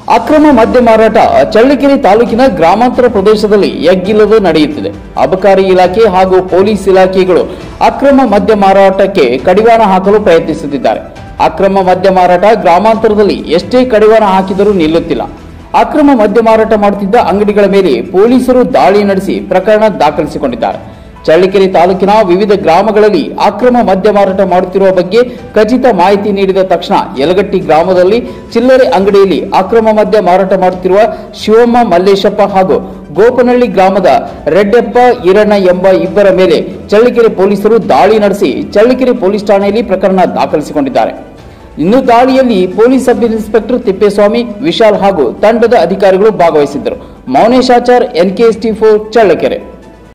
ಅಕ್ರಮ ಮದ್ಯ ಮಾರಾಟ ಚಳ್ಳಕೆರೆ ತಾಲೂಕಿನ ಗ್ರಾಮಾಂತರ ಪ್ರದೇಶದಲ್ಲಿ ಎಗ್ಗಿಲ್ಲದೆ ನಡೆಯುತ್ತಿದೆ ಅಬಕಾರಿ ಇಲಾಖೆ ಹಾಗೂ ಪೊಲೀಸ್ ಇಲಾಖೆಗಳು ಅಕ್ರಮ ಮದ್ಯ ಮಾರಾಟಕ್ಕೆ ಕಡಿವಾಣ ಹಾಕಲು ಪ್ರಯತ್ನಿಸುತ್ತಿದ್ದಾರೆ ಅಕ್ರಮ ಮದ್ಯ ಮಾರಾಟ ಗ್ರಾಮಾಂತರದಲ್ಲಿ ಎಷ್ಟೇ ಕಡಿವಾಣ ಹಾಕಿದರೂ ನಿಲ್ಲುತ್ತಿಲ್ಲ ಅಕ್ರಮ ಮದ್ಯ ಮಾರಾಟ ಮಾಡುತ್ತಿದ್ದ ಅಂಗಡಿಗಳ ಮೇಲೆ ಪೊಲೀಸರು ದಾಳಿ ನಡೆಸಿ ಪ್ರಕರಣ ದಾಖಲಿಸಿಕೊಂಡಿದ್ದಾರೆ ಚಳ್ಳಕೆರೆ ತಾಲೂಕಿನ ವಿವಿಧ ಗ್ರಾಮಗಳಲ್ಲಿ ಅಕ್ರಮ ಮದ್ಯ ಮಾರಾಟ ಮಾಡುತ್ತಿರುವ ಬಗ್ಗೆ ಖಚಿತ ಮಾಹಿತಿ ನೀಡಿದ ತಕ್ಷಣ ಯಲಗಟ್ಟಿ ಗ್ರಾಮದಲ್ಲಿ ಚಿಲ್ಲರೆ ಅಂಗಡಿಯಲ್ಲಿ ಅಕ್ರಮ ಮದ್ಯ ಮಾರಾಟ ಮಾಡುತ್ತಿರುವ ಶಿವಮ್ಮ ಮಲ್ಲೇಶಪ್ಪ ಹಾಗೂ ಗೋಪನಹಳ್ಳಿ ಗ್ರಾಮದ ರೆಡ್ಡಪ್ಪ ಈರಣ್ಣ ಎಂಬ ಇಬ್ಬರ ಮೇಲೆ ಚಳ್ಳಕೆರೆ ಪೊಲೀಸರು ದಾಳಿ ನಡೆಸಿ ಚಳ್ಳಕೆರೆ ಪೊಲೀಸ್ ಠಾಣೆಯಲ್ಲಿ ಪ್ರಕರಣ ದಾಖಲಿಸಿಕೊಂಡಿದ್ದಾರೆ ಇನ್ನು ದಾಳಿಯಲ್ಲಿ police sub inspector Thippeswamy Vishal ಹಾಗೂ ತಂಡದ ಅಧಿಕಾರಿಗಳು ಭಾಗವಹಿಸಿದ್ದರು ಮೌನೇಶಾಚಾರ್ ಎನ್ಕೆಎಸ್ಟಿ ಫೋರ್ ಚಳ್ಳಕೆರೆ